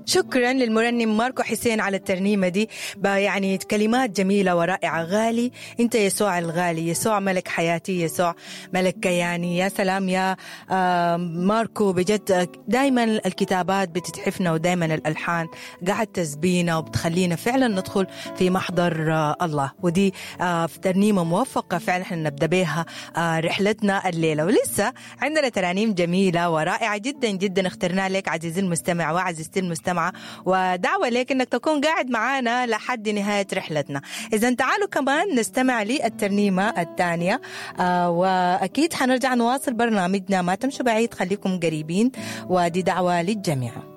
شكرا للمرنم ماركو حسين على الترنيمة دي يعني كلمات جميلة ورائعة غالي أنت يسوع الغالي يسوع ملك حياتي يسوع ملك كياني يا سلام يا ماركو بجد دايما الكتابات بتتحفنا ودايما الألحان قاعد تسبينا وبتخلينا فعلا ندخل في محضر الله ودي ترنيمة موفقة فعلا احنا نبدأ بها رحلتنا الليلة ولسه عندنا ترانيم جميلة ورائعة جدا جدا اخترنا لك عزيزي المستمع وعزيزتي المستمع ودعوة لك أنك تكون قاعد معنا لحد نهاية رحلتنا إذا تعالوا كمان نستمع للترنيمة الثانية آه وأكيد حنرجع نواصل برنامجنا ما تمشوا بعيد خليكم قريبين ودي دعوة للجميع